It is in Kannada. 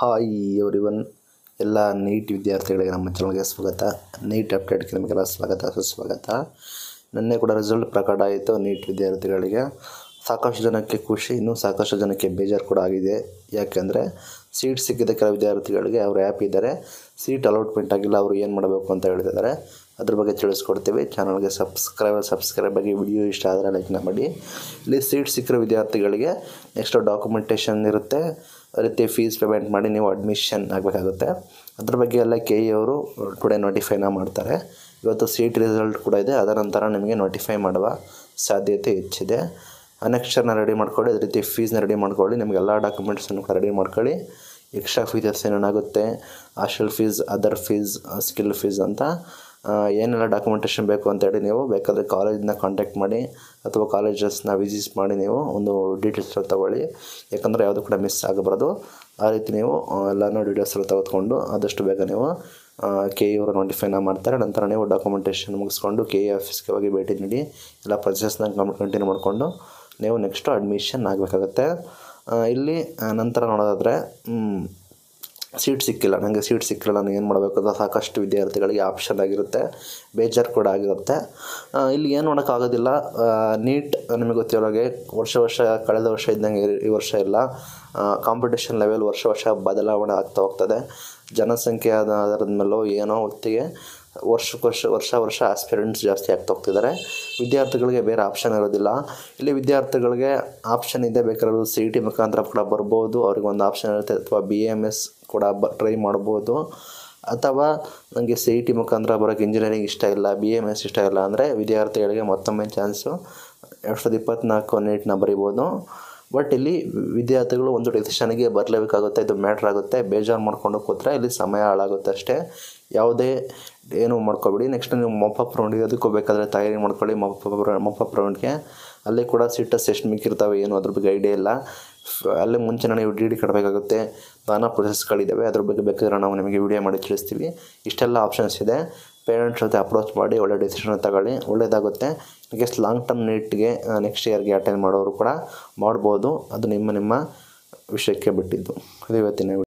ಹಾಯ್ ಎವ್ರಿವನ್ ಎಲ್ಲ ನೀಟ್ ವಿದ್ಯಾರ್ಥಿಗಳಿಗೆ ನಮ್ಮ ಚಾನಲ್ಗೆ ಸ್ವಾಗತ ನೀಟ್ ಅಪ್ಡೇಟ್ಗೆ ನಿಮಗೆಲ್ಲ ಸ್ವಾಗತ ಸುಸ್ವಾಗತ ನಿನ್ನೆ ಕೂಡ ರಿಸಲ್ಟ್ ಪ್ರಕಟ ಆಯಿತು ನೀಟ್ ವಿದ್ಯಾರ್ಥಿಗಳಿಗೆ ಸಾಕಷ್ಟು ಜನಕ್ಕೆ ಖುಷಿ ಇನ್ನೂ ಸಾಕಷ್ಟು ಜನಕ್ಕೆ ಬೇಜಾರು ಕೂಡ ಆಗಿದೆ ಯಾಕೆಂದರೆ ಸೀಟ್ ಸಿಕ್ಕಿದ ಕೆಲ ವಿದ್ಯಾರ್ಥಿಗಳಿಗೆ ಅವರು ಹ್ಯಾಪಿ ಇದ್ದಾರೆ ಸೀಟ್ ಅಲಾಟ್ಮೆಂಟ್ ಆಗಿಲ್ಲ ಅವರು ಏನು ಮಾಡಬೇಕು ಅಂತ ಹೇಳ್ತಿದ್ದಾರೆ ಅದ್ರ ಬಗ್ಗೆ ತಿಳಿಸ್ಕೊಡ್ತೀವಿ ಚಾನಲ್ಗೆ ಸಬ್ಸ್ಕ್ರೈಬ್ ಸಬ್ಸ್ಕ್ರೈಬ್ ಆಗಿ ವಿಡಿಯೋ ಇಷ್ಟ ಆದರೆ ಲೈಕ್ನ ಮಾಡಿ ಇಲ್ಲಿ ಸೀಟ್ ಸಿಕ್ಕಿರೋ ವಿದ್ಯಾರ್ಥಿಗಳಿಗೆ ನೆಕ್ಸ್ಟ್ ಡಾಕ್ಯುಮೆಂಟೇಷನ್ ಇರುತ್ತೆ ಅದೇ ರೀತಿ ಫೀಸ್ ಪೇಮೆಂಟ್ ಮಾಡಿ ನೀವು ಅಡ್ಮಿಷನ್ ಆಗಬೇಕಾಗುತ್ತೆ ಅದ್ರ ಬಗ್ಗೆ ಎಲ್ಲ ಕೆ ಇ ಅವರು ಟುಡೇ ನೋಟಿಫೈನ ಮಾಡ್ತಾರೆ ಇವತ್ತು ಸೀಟ್ ರಿಸಲ್ಟ್ ಕೂಡ ಇದೆ ಅದರ ನಂತರ ನಿಮಗೆ ನೋಟಿಫೈ ಮಾಡುವ ಸಾಧ್ಯತೆ ಹೆಚ್ಚಿದೆ ಅನೆಕ್ಷರ್ನ ರೆಡಿ ಮಾಡ್ಕೊಳ್ಳಿ ಅದೇ ರೀತಿ ಫೀಸ್ನ ರೆಡಿ ಮಾಡ್ಕೊಳ್ಳಿ ನಿಮಗೆ ಎಲ್ಲ ಡಾಕ್ಯುಮೆಂಟ್ಸನ್ನು ಕೂಡ ರೆಡಿ ಮಾಡ್ಕೊಳ್ಳಿ ಎಕ್ಸ್ಟ್ರಾ ಫೀಸಸ್ ಏನೇನಾಗುತ್ತೆ hostel fees other fees skill fees ಅಂತ ಆ, ಏನೆಲ್ಲ ಡಾಕ್ಯುಮೆಂಟೇಷನ್ ಬೇಕು ಅಂತೇಳಿ ನೀವು ಬೇಕಾದರೆ ಕಾಲೇಜನ್ನ ಕಾಂಟ್ಯಾಕ್ಟ್ ಮಾಡಿ ಅಥವಾ ಕಾಲೇಜಸ್ನ ವಿಸಿಟ್ ಮಾಡಿ ನೀವು ಒಂದು ಡೀಟೇಲ್ಸ್ ತಗೊಳ್ಳಿ ಯಾಕಂದರೆ ಯಾವುದು ಕೂಡ ಮಿಸ್ ಆಗಬಾರ್ದು ಆ ರೀತಿ ನೀವು ಆ, ಎಲ್ಲನೂ ಡೀಟೇಲ್ಸ್ ಎಲ್ಲ ತೆಗೆದುಕೊಂಡು ಆದಷ್ಟು ಬೇಗ ನೀವು ಕೆ ಇ ಅವರು ನೋಟಿಫೈನ ಮಾಡ್ತಾರೆ ನಂತರ ನೀವು ಡಾಕ್ಯುಮೆಂಟೇಷನ್ ಮುಗಿಸ್ಕೊಂಡು ಕೆ ಇ ಆಫೀಸ್ಗೆ ಹೋಗಿ ಭೇಟಿ ನೀಡಿ ಎಲ್ಲ ಪ್ರೊಸೆಸ್ನ ಕಂಟಿನ್ಯೂ ಮಾಡಿಕೊಂಡು ನೀವು ನೆಕ್ಸ್ಟು ಅಡ್ಮಿಷನ್ ಆಗಬೇಕಾಗತ್ತೆ ಇಲ್ಲಿ ಆ, ನಂತರ ನೋಡೋದಾದರೆ ಸೀಟ್ ಸಿಕ್ಕಿಲ್ಲ ನನಗೆ ಸೀಟ್ ಸಿಕ್ಕಿಲ್ಲ ನಾನು ಏನು ಮಾಡಬೇಕು ಅಂತ ಸಾಕಷ್ಟು ವಿದ್ಯಾರ್ಥಿಗಳಿಗೆ ಆಪ್ಷನ್ ಆಗಿರುತ್ತೆ ಬೇಜಾರು ಕೂಡ ಆಗಿರುತ್ತೆ ಆ, ಇಲ್ಲಿ ಏನು ಮಾಡೋಕ್ಕಾಗೋದಿಲ್ಲ ನೀಟ್ ನಿಮಗೆ ಗೊತ್ತಿರೋ ಹಾಗೆ ವರ್ಷ ವರ್ಷ ಕಳೆದ ವರ್ಷ ಇದ್ದಂಗೆ ಈ ವರ್ಷ ಇಲ್ಲ ಕಾಂಪಿಟೇಷನ್ ಲೆವೆಲ್ ವರ್ಷ ವರ್ಷ ಬದಲಾವಣೆ ಆಗ್ತಾ ಹೋಗ್ತದೆ ಜನಸಂಖ್ಯೆ ಆದ ಆಧಾರದ ಮೇಲೋ ಏನೋ ಹೊತ್ತಿಗೆ ವರ್ಷಕ್ಕೆ ವರ್ಷ ವರ್ಷ ವರ್ಷ ಆಸ್ಪಿರೆಂಟ್ಸ್ ಜಾಸ್ತಿ ಆಗ್ತಾ ಹೋಗ್ತಿದ್ದಾರೆ ವಿದ್ಯಾರ್ಥಿಗಳಿಗೆ ಬೇರೆ ಆಪ್ಷನ್ ಇರೋದಿಲ್ಲ ಇಲ್ಲಿ ವಿದ್ಯಾರ್ಥಿಗಳಿಗೆ ಆಪ್ಷನ್ ಇದೆ ಬೇಕಾದ್ರೆ ಸಿ ಇ ಟಿ ಮುಖಾಂತರ ಕೂಡ ಬರ್ಬೋದು ಅವ್ರಿಗೆ ಒಂದು ಆಪ್ಷನ್ ಇರುತ್ತೆ ಅಥವಾ ಬಿ ಎಮ್ ಎಸ್ ಕೂಡ ಬ ಟ್ರೈ ಮಾಡ್ಬೋದು ಅಥವಾ ನನಗೆ ಸಿ ಇ ಟಿ ಮುಖಾಂತರ ಬರೋಕ್ಕೆ ಇಂಜಿನಿಯರಿಂಗ್ ಇಷ್ಟ ಇಲ್ಲ ಬಿ ಎಮ್ ಎಸ್ ಇಷ್ಟ ಇಲ್ಲ ಅಂದರೆ ವಿದ್ಯಾರ್ಥಿಗಳಿಗೆ ಮತ್ತೊಮ್ಮೆ ಚಾನ್ಸು ಎರಡು ಸಾವಿರದ ಇಪ್ಪತ್ತ್ನಾಲ್ಕು ನೀಟ್ನ ಬರಿಬೋದು ಬಟ್ ಇಲ್ಲಿ ವಿದ್ಯಾರ್ಥಿಗಳು ಒಂದು ಡಿಸಿಷನ್ಗೆ ಬರಲೇಬೇಕಾಗುತ್ತೆ ಇದು ಮ್ಯಾಟ್ರ್ ಆಗುತ್ತೆ ಬೇಜಾರು ಮಾಡ್ಕೊಂಡು ಕೂತ್ರೆ ಇಲ್ಲಿ ಸಮಯ ಹಾಳಾಗುತ್ತೆ ಅಷ್ಟೇ ಯಾವುದೇ ಏನು ಮಾಡ್ಕೊಬೇಡಿ ನೆಕ್ಸ್ಟ್ ನೀವು ಮೊಪಪ್ ರೌಂಡಿಗೆ ಅದಕ್ಕೂ ಬೇಕಾದರೆ ತಯಾರಿ ಮಾಡ್ಕೊಳ್ಳಿ ಮೊಪಪ್ ಮೊಪಪ್ ರೌಂಡ್ಗೆ ಅಲ್ಲಿ ಕೂಡ ಸಿಟ್ಟಸ್ ಎಷ್ಟು ಮಿಕ್ಕಿರ್ತಾವೆ ಏನು ಅದ್ರ ಬಗ್ಗೆ ಐಡಿಯಾ ಇಲ್ಲ ಫ್- ಅಲ್ಲೇ ಮುಂಚೆ ನೀವು ಡಿ ಡಿ ಕಟ್ಟಬೇಕಾಗುತ್ತೆ ನಾನಾ ಪ್ರೊಸೆಸ್ಗಳಿದ್ದಾವೆ ಅದ್ರ ಬಗ್ಗೆ ಬೇಕಾದ್ರೆ ನಾವು ನಿಮಗೆ ವಿಡಿಯೋ ಮಾಡಿ ತಿಳಿಸ್ತೀವಿ ಇಷ್ಟೆಲ್ಲ ಆಪ್ಷನ್ಸ್ ಇದೆ ಪೇರೆಂಟ್ಸ್ ಜೊತೆ ಅಪ್ರೋಚ್ ಮಾಡಿ ಒಳ್ಳೆ ಡಿಸಿಷನ್ ತಗೊಳ್ಳಿ ಒಳ್ಳೆಯದಾಗುತ್ತೆ ಇನ್ಕೇಸ್ ಲಾಂಗ್ ಟರ್ಮ್ ನೀಟ್ಗೆ ನೆಕ್ಸ್ಟ್ ಇಯರ್ಗೆ ಅಟೆಂಡ್ ಮಾಡೋರು ಕೂಡ ಮಾಡ್ಬೋದು ಅದು ನಿಮ್ಮ ನಿಮ್ಮ ವಿಷಯಕ್ಕೆ ಬಿಟ್ಟಿದ್ದು ಇದು ಇವತ್ತಿನ